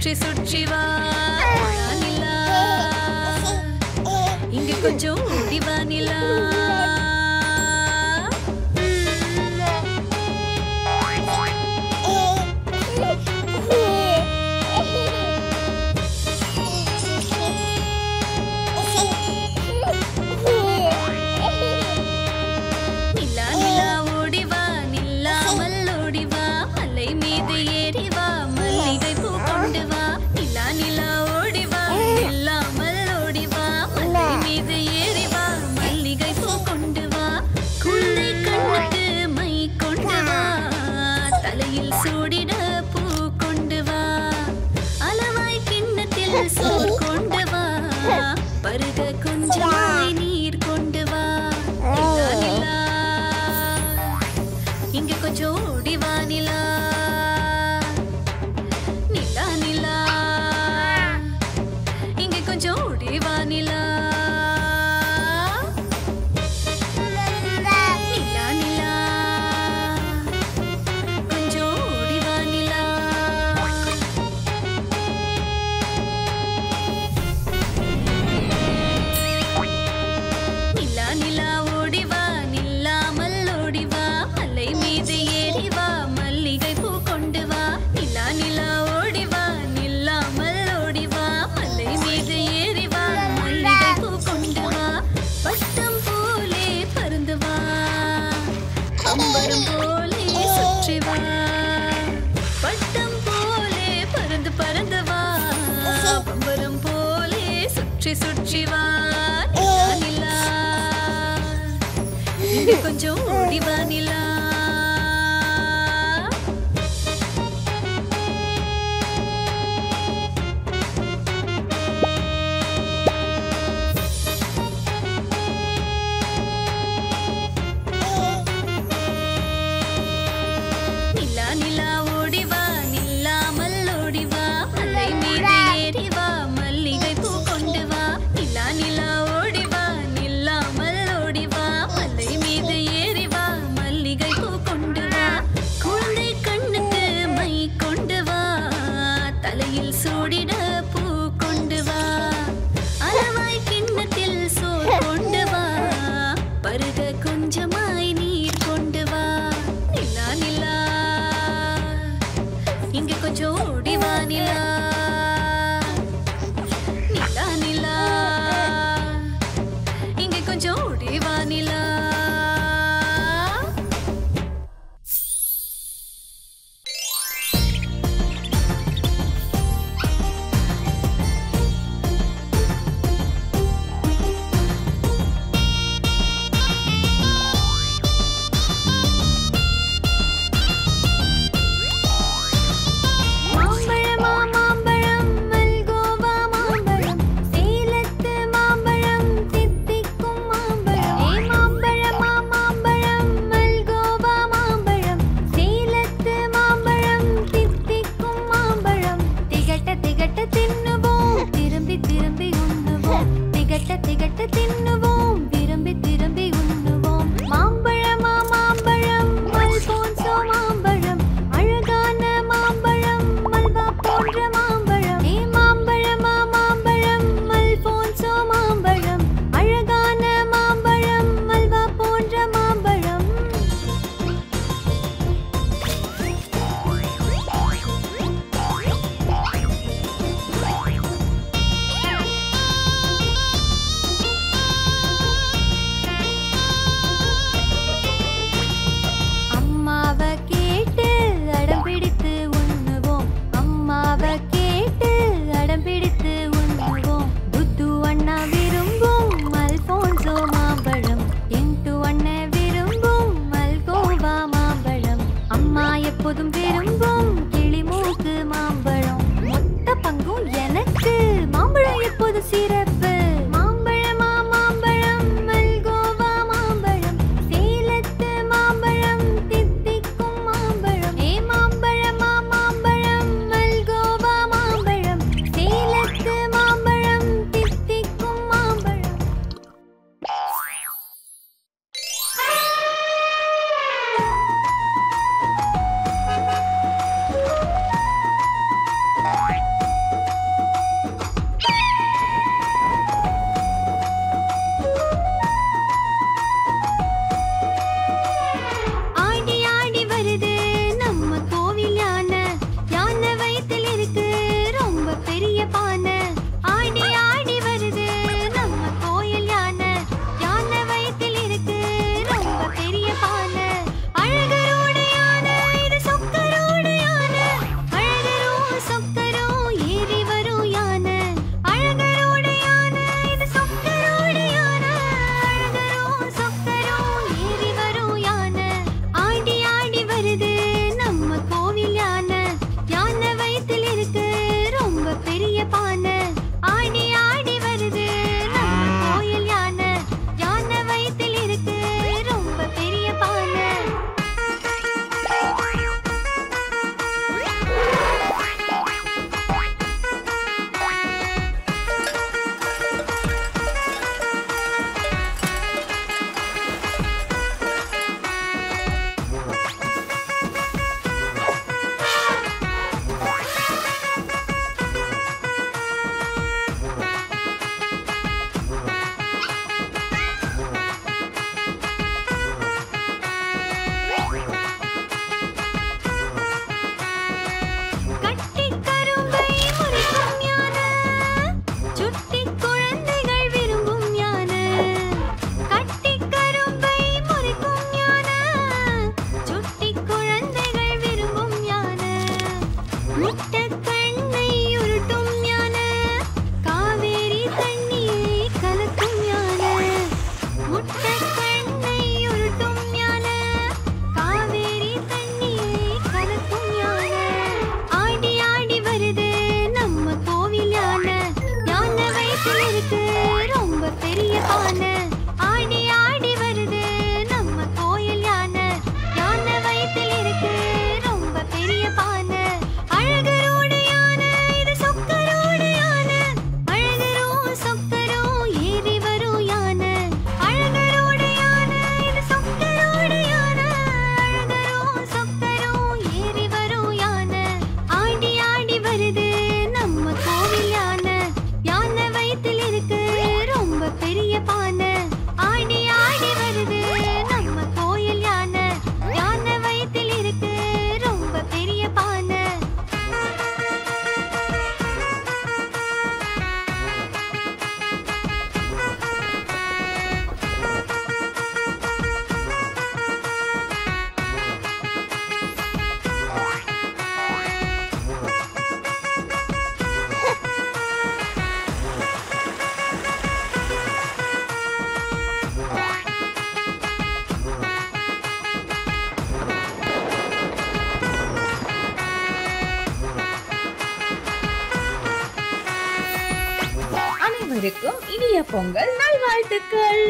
சுற்றி சுற்றி வா நிலா இங்க கொஞ்சம் ஓடி வா நிலா நிலா நிலா ஓடி வா நில்லாமல் ஓடி வா மலை மீது ஏறி வா மல்லிகை பூ கொண்டு வா நிலா நிலா ஓடி வா நில்லாமல் ஓடி வா மலை மீது ஏறி வா மல்லிகை பூ கொண்டு வா குழந்தை கண்ணுக்கு மை கொண்டு வா தலையில் சூடிட பூ கொண்டு வா அளவாய் கிண்ணத்தில் சோர் கொண்டு வா பருக கொஞ்சமாய் நீர் கொண்டு வா நிலா, நிலா. இங்க கொஞ்சம் ஓடி வா நிலா நிலா நிலா இங்க கொஞ்சம் ஓடி வா நிலா நிலா நிலா கொஞ்சம் ஓடி வா நிலா நிலா நிலா ஓடி வா நில்லாமல் ஓடி வா மலை மீது ஏறி வா மல்லிகை பூ கொண்டு வா நிலா நிலா ஓடி வா நில்லாமல் ஓடி வா மலை மீது ஏறி வா மல்லிகை பூ கொண்டு வா பட்டம் போலே பருந்து வா அம்பரம் போலே சுற்றி வா பட்டம் போலே பறந்து பறந்து வா பம்பரம் போலே சுற்றி சுற்றி வா நிலா, நிலா இங்க கொஞ்சம் ஓடி வா நிலா நிலா நிலா ஓடி வா நில்லாமல் ஓடி வா மலை மீது ஏறி வா மல்லிகை பூ கொண்டு வா நிலா நிலா ஓடி வா நில்லாமல் ஓடி வா மலை மீது ஏறி வா மல்லிகை பூ கொண்டு வா குழந்தை கண்ணுக்கு மை கொண்டு வா தலையில் சூடிட பூ கொண்டு வா அளவாய் கிண்ணத்தில் சோர் கொண்டு வா பருக கொஞ்சமாய் நீர் கொண்டு வா நிலா நிலா இங்க கொஞ்சம் ஓடி வா நிலா நிலா நிலா இங்க கொஞ்சம் ஓடி வா நிலா மாம்பழ மாமா முட்டை கண்ணை உருட்டும் யானை காவேரி தண்ணியை கலக்கும் யானை முட்டை கண்ணை உருட்டும் யானை காவேரி தண்ணியை கலக்கும் யானை ஆடி ஆடி வருது நம்ம கோவில் யானை யானை வயிற்றில் இருக்கு ரொம்ப பெரிய பானை ஆடி ஆடி வருது நம்ம கோயில் யானை யானை வயிற்றில் இருக்கு ரொம்ப பெரிய பானை அழகரோட யானை இது சொக்கரோட யானை அழகரோ சொக்கரோ ஏறி வரும் யானை அழகரோட யானை இது சொக்கரோட யானை அழகரோ சொக்கரோ ஏறி வரும் யானை ஆடி ஆடி வருது நம்ம கோவில் யானை யானை வயிற்றில் இருக்கு ரொம்ப பெரிய பானை ஆடி ஆடி வருது நம்ம கோயில் யானை யானை வயிற்றில் இருக்கு ரொம்ப பெரிய பானை அனைவருக்கும் இனிய பொங்கல் நல்வாழ்த்துக்கள்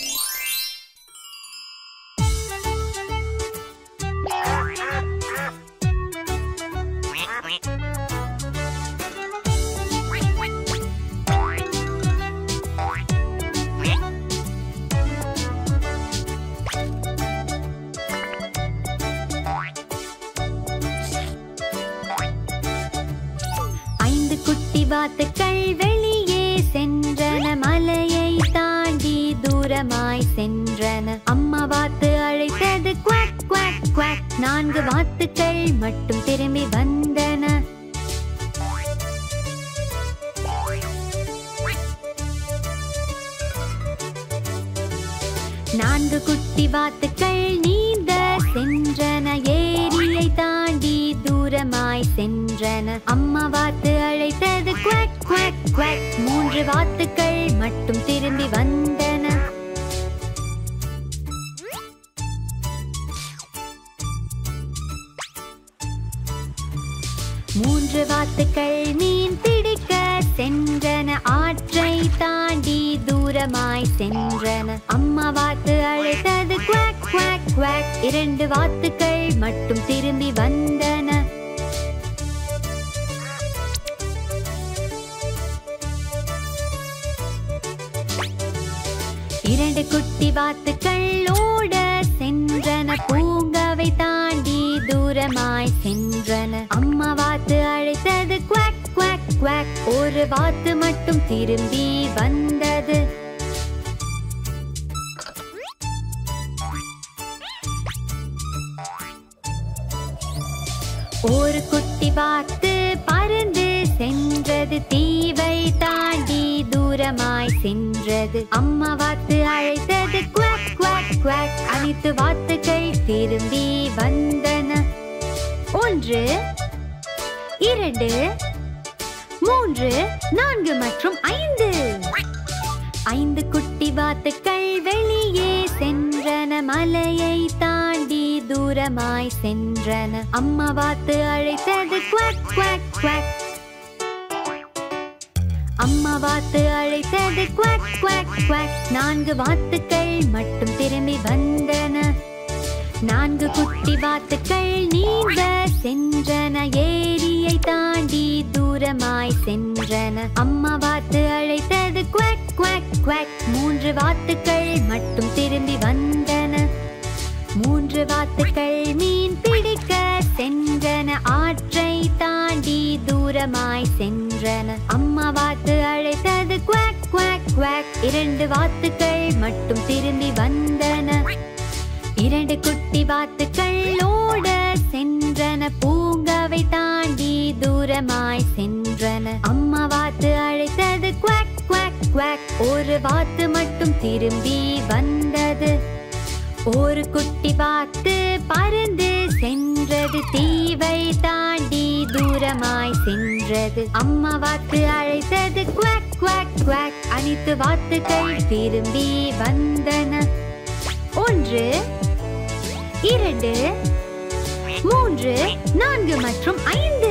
ஐந்து குட்டி வாத்துக்கள் வெளியே சென்றன மலையை தாண்டி தூரமாய் சென்றன அம்மா வாத்து அழைத்தது குவாக் குவாக் குவாக் நான்கு வாத்துக்கள் மட்டும் திரும்பி வந்தன நான்கு குட்டி வாத்துக்கள் நீந்த சென்றன ஏரியை தாண்டி தூரமாய் சென்றன அம்மா வாத்து அழைத்தது குவாக் குவாக் குவாக் மூன்று வாத்துக்கள் மட்டும் திரும்பி வந்தன மூன்று வாத்துக்கள் மீன் பிடிக்க சென்றன ஆற்றை தாண்டி தூரமாய் சென்றன அம்மா வாத்து அழைத்தது குவாக் குவாக் குவாக் இரண்டு வாத்துக்கள் மட்டும் திரும்பி வந்தன இரண்டு குட்டி வாத்துக்கள் ஓட சென்றன பூங்காவை தாண்டி தூரமாய் சென்றன அம்மா வாத்து அழைத்தது குவாக் குவாக் குவாக் ஒரு வாத்து மட்டும் திரும்பி வந்தது ஒரு குட்டி வாத்து பறந்து சென்றது தீவை தாண்டி தூரமாய் சென்றது அம்மா வாத்து அழைத்தது குவாக் குவாக் குவாக் அனைத்து வாத்துக்கள் திரும்பி வந்தன ஒன்று இரண்டு மூன்று நான்கு மற்றும் ஐந்து ஐந்து குட்டி வாத்துக்கள் வெளியே சென்றன மலையை தாண்டி தூரமாய் சென்றன அம்மா வாத்து அழைத்தது குவாக் குவாக் குவாக் அம்மா வாத்து அழைத்தது குவாக் குவாக் குவாக் நான்கு வாத்துக்கள் மட்டும் திரும்பி வந்தன நான்கு குட்டி வாத்துக்கள் நீந்த சென்றன ஏரியை தாண்டி தூரமாய் சென்றன அம்மா வாத்து அழைத்தது குவாக் குவாக் குவாக் மூன்று வாத்துக்கள் மட்டும் திரும்பி வந்தன மூன்று வாத்துக்கள் மீன் பிடிக்க சென்றன ஆற்றை தாண்டி தூரமாய் சென்றன அம்மா வாத்து அழைத்தது குவாக் குவாக் குவாக் இரண்டு வாத்துக்கள் மட்டும் திரும்பி வந்தன இரண்டு குட்டி வாத்துக்கள் ஓட சென்றன பூங்காவை தாண்டி தூரமாய் சென்றன அம்மா வாத்து அழைத்தது குவாக் குவாக் குவாக் ஒரு வாத்து மட்டும் திரும்பி வந்தது ஒரு குட்டி வாத்து பறந்து சென்றது தீவை தாண்டி தூரமாய் சென்றது அம்மா வாத்து அழைத்தது குவாக் குவாக் குவாக் அனைத்து வாத்துக்கள் திரும்பி வந்தன ஒன்று இரண்டு மூன்று நான்கு மற்றும் ஐந்து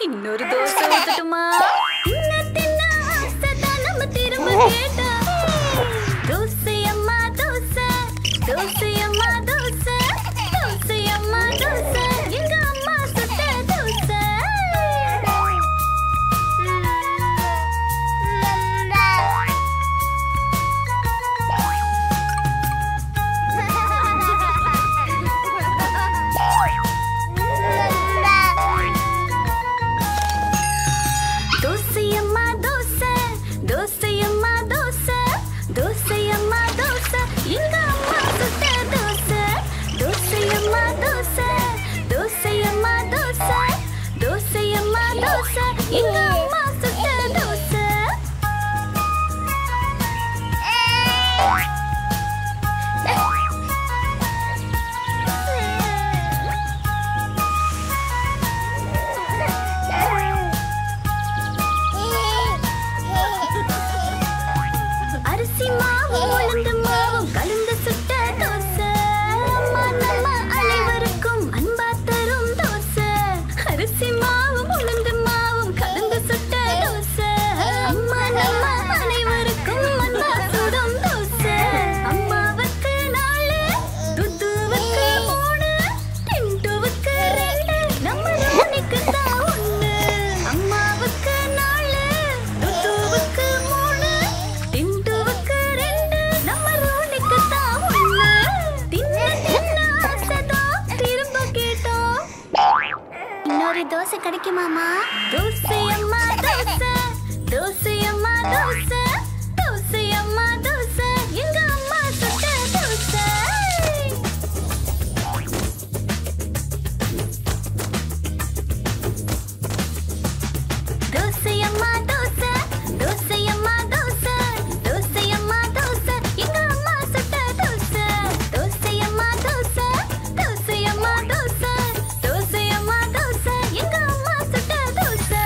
இன்னொரு தோசை ஊத்தட்டுமா தின்ன தின்ன ஆசைதான் நம்ம திரும்ப கேட்டா தோசை அம்மா தோசை தோசை அம்மா தோசை தோசை அம்மா தோசை எங்க அம்மா சுட்ட தோசை தோசையம்மா தோசை தோசையம்மா தோசை தோசையம்மா தோசை எங்க அம்மா சுட்ட தோசை தோசையம்மா தோசை தோசையம்மா தோசை தோசையம்மா தோசை எங்க அம்மா சுட்ட தோசை அரிசி மாவும் உளுந்து மாவும் கலந்து சுட்ட தோசை அம்மா நம்ம அனைவருக்கும் அன்பா தரும் தோசை அரிசி மாவும் உளுந்து மாவும் கலந்து சுட்ட தோசை அம்மா நம்ம அனைவருக்கும் அன்பா சுடும் தோசை அம்மாவுக்கு நாலு துத்துவுக்கு மூணு டிண்டுவுக்கு ரெண்டு நம்ம ராணிக்கு தான் ஒண்ணு அம்மாவுக்கு நாலு துத்துவுக்கு மூணு டிண்டுவுக்கு ரெண்டு நம்ம ரோனிக்கு தான் ஒண்ணு தின்ன தின்ன ஆசைதான் திரும்ப கேட்டோம் இன்னொரு தோசை கிடைக்குமாமா தோசை அம்மா தோசை தோசை அம்மா தோசை தோசை அம்மா தோசை எங்க அம்மா சுட்ட தோசை தோசையம்மா தோசை தோசையம்மா தோசை தோசையம்மா தோசை எங்க அம்மா சுட்ட தோசை தோசையம்மா தோசை தோசையம்மா தோசை தோசையம்மா தோசை எங்க அம்மா சுட்ட தோசை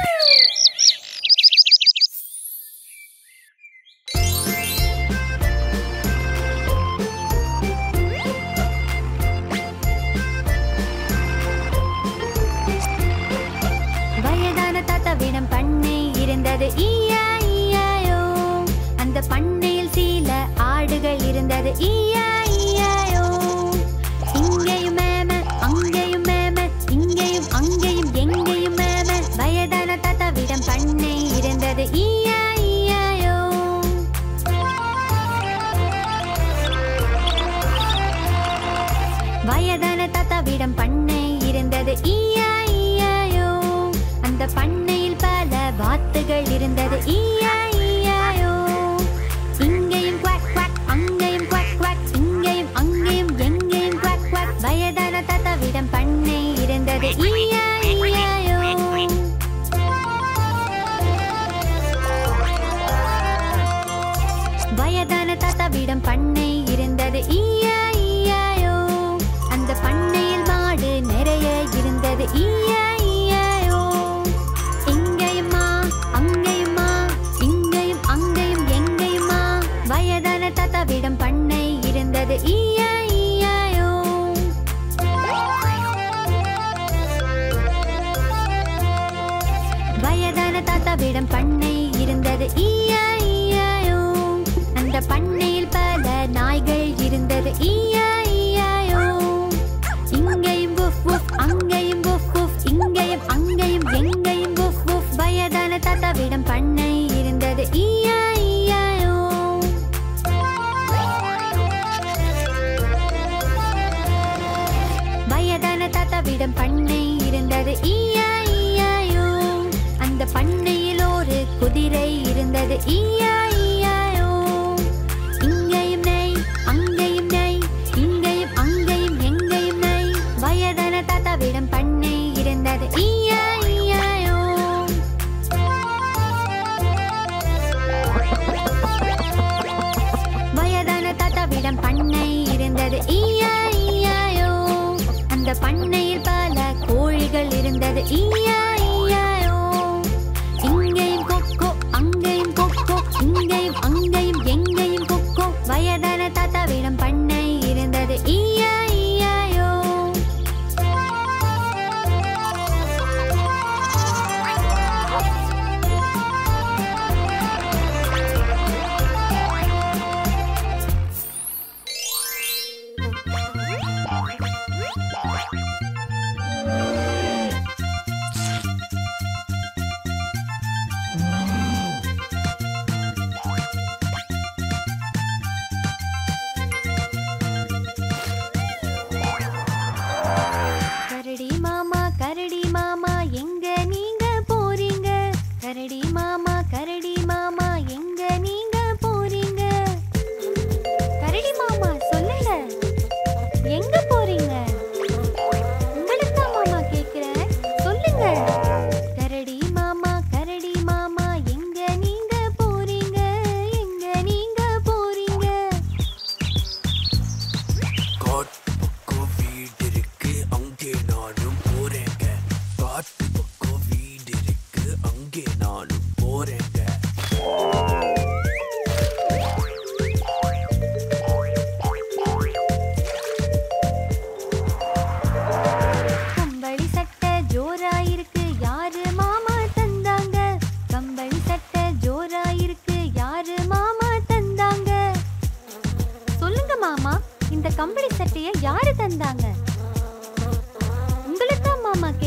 வயதான தாத்தாவிடம் பண்ணை இருந்தது ஈயா ஈயாயோ அந்த பண்ணையில் சில ஆடுகள் இருந்தது ஈயா ஈயாயோ இங்கேயும் மேம அங்கேயும் மேம இங்கேயும் அங்கேயும் எங்கேயும் மேம வயதான தாத்தாவிடம் பண்ணை இருந்தது ஈயா ஈயாயோ வயதான தாத்தாவிடம் பண்ணை இருந்தது ஈயா ஈயாயோ அந்த பண்ணையில் பல வாத்துகள் இருந்தது ஈயா ஈயாயோ இங்கேயும் குவாக் குவாக் அங்கேயும் குவாக் குவாக் இங்கேயும் அங்கேயும் எங்கேயும் குவாக் குவாக் வயதான தாத்தாவிடம் பண்ணை இருந்தது ஈயா ஈயாயோ வயதான தாத்தாவிடம் பண்ணை இருந்தது ஈயா ஈயாயோ அந்த பண்ணையில் மாடு நிறைய இருந்தது ஈயா ஈயாயோ இங்கேயுமா அங்கேயுமா இங்கேயும் அங்கேயும் எங்கேயுமா வயதான தாத்தாவிடம் பண்ணை இருந்தது ஈயா ஈயாயோ வயதான தாத்தாவிடம் பண்ணை இருந்தது ஈயா ஈயாயோ அந்த பண்ணையில் பல நாய்கள் இருந்தது ஈயா ஈயாயோ இங்கேயும் புஃப் புஃப் அங்கேயும் புஃப் புஃப் இங்கேயும் அங்கேயும் எங்கேயும் புஃப் புஃப் வயதான தாத்தாவிடம் பண்ணை இருந்தது ஈயா ஈயாயோ வயதான தாத்தாவிடம் பண்ணை இருந்தது ஈயா ஈயாயோ அந்த பண்ணையில் ஒரு குதிரை இருந்தது ஈயா ஈயாயோ இங்கேயும் நெய் அங்கேயும் நெய் இங்கேயும் அங்கேயும் எங்கேயும் நெய் வயதான தாத்தாவிடம் பண்ணை இருந்தது ஈயா ஈயாயோ வயதான தாத்தாவிடம் பண்ணை இருந்தது ஈயா ஈயாயோ அந்த பண்ணையில் பல கோழிகள் இருந்தது ஈயா ஈயாயோ இங்கேயும் கொக்கோ அங்கேயும் கொக்கோ இங்கே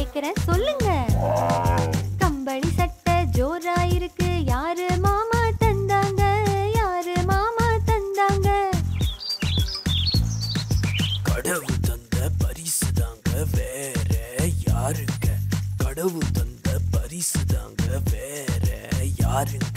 கேக்குறேன் சொல்லுங்க கம்பளி சட்டை ஜோரா இருக்கு யாரு மாமா தந்தாங்க யாரு மாமா தந்தாங்க கடவுள் தந்த பரிசு தாங்க வேற யாருங்க கடவுள் தந்த பரிசு தாங்க வேற யாருங்க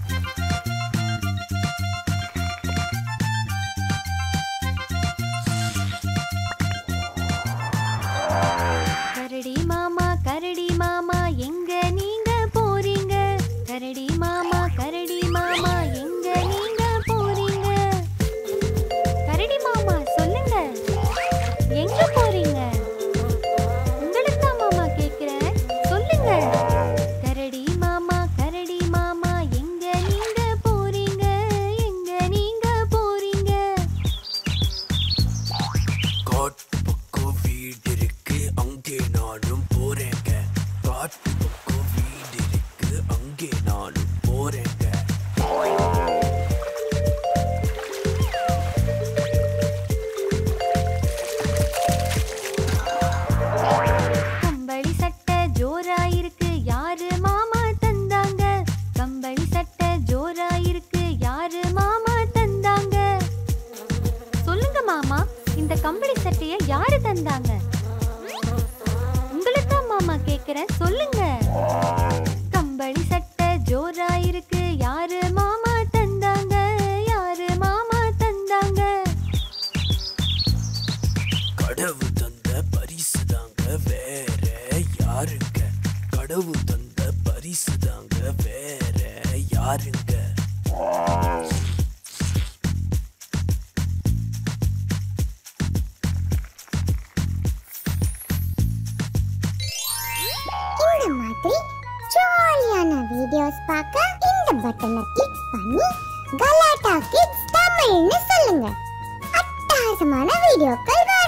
கரடி மாமா கரடி மாமா எங்க நீங்க போறீங்க கரடி மாமா கரடி மாமா எங்க நீங்க போறீங்க கரடி மாமா சொல்லுங்க எங்க போறீங்க உங்களுக்கு தான் மாமா கேக்குறேன் சொல்லுங்க கரடி மாமா கரடி மாமா எங்க நீங்க போறீங்க எங்க நீங்க போறீங்க காட்டு பக்கம் வீடு இருக்கு அங்கே நானும் போறேங்க காட்டு பக்கம் வீடு இருக்கு அங்கே நானும் போறேங்க கம்பளி சட்டை ஜோரா இருக்கு யாரு மாமா தந்தாங்க கம்பளி சட்டை ஜோரா இருக்கு யாரு மாமா தந்தாங்க சொல்லுங்க மாமா இந்த கம்பளி சட்டைய யாரு தந்தாங்க உங்களுக்கு தான் மாமா கேக்குறேன் சொல்லுங்க கம்பளி சட்டை ஜோரா இருக்கு யாரு மாமா தந்தாங்க யாரு மாமா தந்தாங்க கடவுள் தந்த பரிசு தாங்க வேற யாருங்க கடவுள் தந்த பரிசு தாங்க வேற யாருங்க இந்த மாதிரி ஜாலியான வீடியோஸ் பார்க்க இந்த பட்டனை கிளிக் பண்ணி கலாட்டா கிட்ஸ் தமிழ்னு சொல்லுங்க அட்டகாசமான வீடியோக்கள்